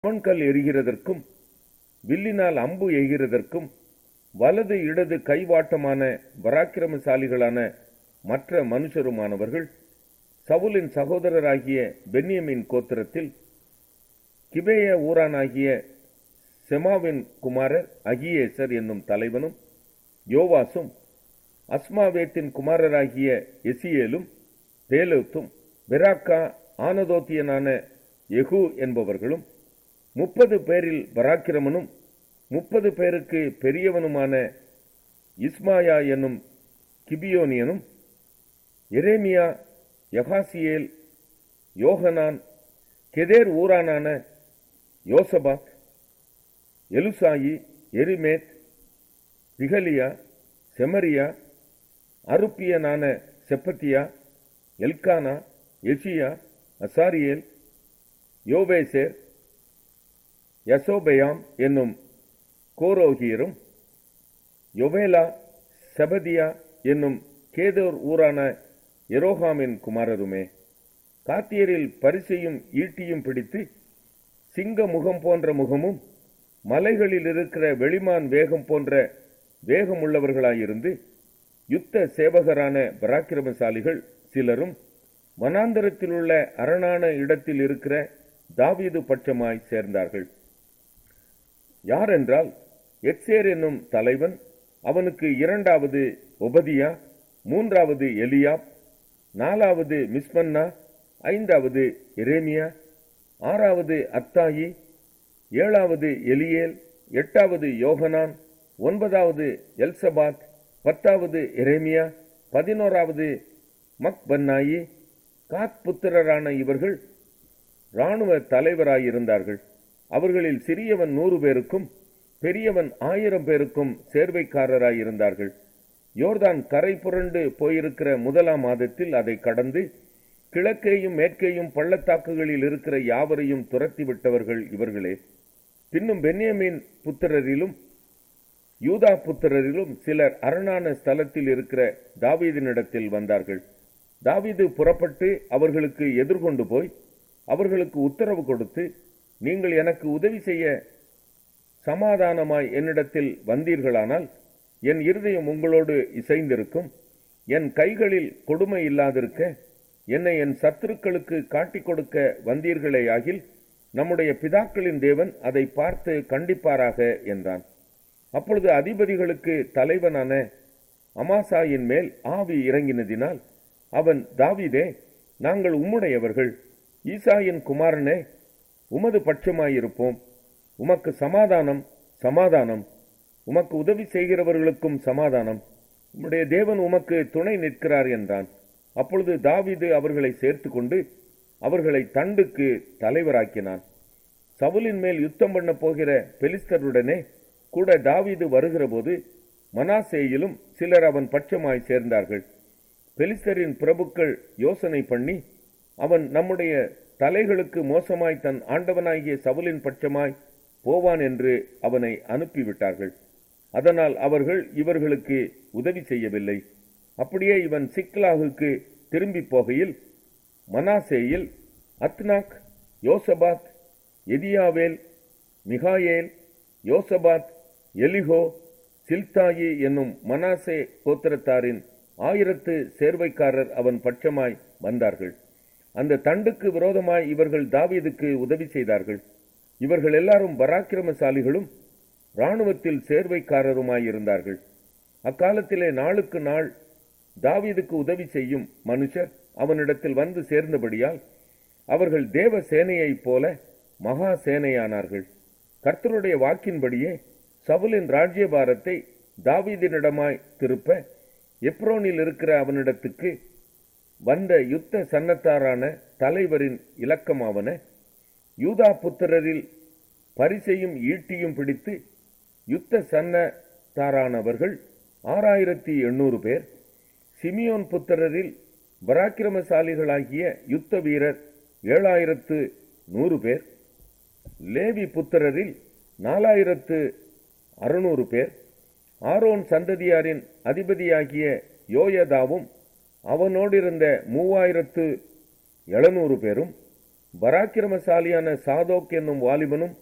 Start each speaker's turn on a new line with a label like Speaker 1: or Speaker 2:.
Speaker 1: அவன்கல் எரிகிறதற்கும் வில்லினால் அம்பு எய்கிறதற்கும் வலது இடது கைவாட்டமான பராக்கிரமசாலிகளான மற்ற மனுஷருமானவர்கள் சவுலின் சகோதரராகிய பென்யமின் கோத்திரத்தில் கிபேய ஊரானாகிய செமாவின் குமாரர் அகியேசர் என்னும் தலைவனும் யோவாசும் அஸ்மாவேத்தின் குமாரராகிய எசியேலும் பேலோத்தும் பெராக்கா ஆனதோத்தியனான எகு என்பவர்களும் முப்பது பேரில் பராக்கிரமனும் முப்பது பேருக்கு பெரியவனுமான இஸ்மாயா என்னும் கிபியோனியனும் எரேமியா யகாசியேல் யோகனான் கெதேர் ஊரானான யோசபாத் எலுசாயி எரிமேத் பிகலியா செமரியா அருப்பியனான செப்பத்தியா எல்கானா எசியா அசாரியேல் யோவேசேர் யசோபயாம் என்னும் கோரோகியரும் யொவேலா செபதியா என்னும் கேதோர் ஊரான எரோகாமின் குமாரருமே காத்தியரில் பரிசையும் ஈட்டியும் பிடித்து சிங்க முகம் போன்ற முகமும் மலைகளில் இருக்கிற வெளிமான் வேகம் போன்ற வேகமுள்ளவர்களாயிருந்து யுத்த சேவகரான பராக்கிரமசாலிகள் சிலரும் வனாந்தரத்தில் உள்ள அரணான இடத்தில் இருக்கிற தாவீது பட்சமாய் சேர்ந்தார்கள் யாரென்றால் எட்சேர் என்னும் தலைவன் அவனுக்கு இரண்டாவது ஒபதியா மூன்றாவது எலியா நாலாவது மிஸ்மன்னா ஐந்தாவது எரேமியா ஆறாவது அத்தாயி ஏழாவது எலியேல் எட்டாவது யோகனான் ஒன்பதாவது எல்சபாத் பத்தாவது எரேமியா பதினோராவது மக்பன்னாயி காத் புத்திரரான இவர்கள் இராணுவ தலைவராயிருந்தார்கள் அவர்களில் சிறியவன் நூறு பேருக்கும் பெரியவன் ஆயிரம் பேருக்கும் சேர்வைக்காரராயிருந்தார்கள் யோர்தான் கரை புரண்டு போயிருக்கிற முதலாம் மாதத்தில் அதை கடந்து கிழக்கேயும் மேற்கேயும் பள்ளத்தாக்குகளில் இருக்கிற யாவரையும் துரத்தி விட்டவர்கள் இவர்களே பின்னும் பென்யமின் புத்திரரிலும் யூதா புத்திரரிலும் சிலர் அரணான ஸ்தலத்தில் இருக்கிற தாவீதினிடத்தில் வந்தார்கள் தாவீது புறப்பட்டு அவர்களுக்கு எதிர்கொண்டு போய் அவர்களுக்கு உத்தரவு கொடுத்து நீங்கள் எனக்கு உதவி செய்ய சமாதானமாய் என்னிடத்தில் வந்தீர்களானால் என் இருதயம் உங்களோடு இசைந்திருக்கும் என் கைகளில் கொடுமை இல்லாதிருக்க என்னை என் சத்துருக்களுக்கு காட்டிக் கொடுக்க வந்தீர்களேயாகில் நம்முடைய பிதாக்களின் தேவன் அதை பார்த்து கண்டிப்பாராக என்றான் அப்பொழுது அதிபதிகளுக்கு தலைவனான அமாசாயின் மேல் ஆவி இறங்கினதினால் அவன் தாவீதே நாங்கள் உம்முடையவர்கள் ஈசாயின் குமாரனே உமது பட்சமாயிருப்போம் உமக்கு சமாதானம் சமாதானம் உமக்கு உதவி செய்கிறவர்களுக்கும் சமாதானம் உம்முடைய தேவன் உமக்கு துணை நிற்கிறார் என்றான் அப்பொழுது தாவீது அவர்களை சேர்த்து கொண்டு அவர்களை தண்டுக்கு தலைவராக்கினான் சவுலின் மேல் யுத்தம் பண்ண போகிற பெலிஸ்தருடனே கூட தாவீது வருகிறபோது மனாசேயிலும் சிலர் அவன் பட்சமாய் சேர்ந்தார்கள் பெலிஸ்தரின் பிரபுக்கள் யோசனை பண்ணி அவன் நம்முடைய தலைகளுக்கு மோசமாய் தன் ஆண்டவனாகிய சவுலின் பட்சமாய் போவான் என்று அவனை அனுப்பிவிட்டார்கள் அதனால் அவர்கள் இவர்களுக்கு உதவி செய்யவில்லை அப்படியே இவன் சிக்லாகுக்கு திரும்பி போகையில் மனாசேயில் அத்னாக் யோசபாத் எதியாவேல் மிகாயேல் யோசபாத் எலிஹோ சில்தாயி என்னும் மனாசே கோத்திரத்தாரின் ஆயிரத்து சேர்வைக்காரர் அவன் பட்சமாய் வந்தார்கள் அந்த தண்டுக்கு விரோதமாய் இவர்கள் தாவீதுக்கு உதவி செய்தார்கள் இவர்கள் எல்லாரும் பராக்கிரமசாலிகளும் இராணுவத்தில் சேர்வைக்காரருமாயிருந்தார்கள் அக்காலத்திலே நாளுக்கு நாள் தாவீதுக்கு உதவி செய்யும் மனுஷர் அவனிடத்தில் வந்து சேர்ந்தபடியால் அவர்கள் தேவ சேனையைப் போல மகா சேனையானார்கள் கர்த்தருடைய வாக்கின்படியே சவுலின் ராஜ்யபாரத்தை தாவீதினிடமாய் திருப்ப எப்ரோனில் இருக்கிற அவனிடத்துக்கு வந்த யுத்த சன்னத்தாரான தலைவரின் இலக்கமாவன யூதா புத்திரரில் பரிசையும் ஈட்டியும் பிடித்து யுத்த சன்னத்தாரானவர்கள் ஆறாயிரத்தி எண்ணூறு பேர் சிமியோன் புத்திரரில் பராக்கிரமசாலிகளாகிய யுத்த வீரர் ஏழாயிரத்து நூறு பேர் லேவி புத்திரரில் நாலாயிரத்து அறுநூறு பேர் ஆரோன் சந்ததியாரின் அதிபதியாகிய யோயதாவும் அவனோடிருந்த மூவாயிரத்து எழுநூறு பேரும் பராக்கிரமசாலியான சாதோக் என்னும் வாலிபனும்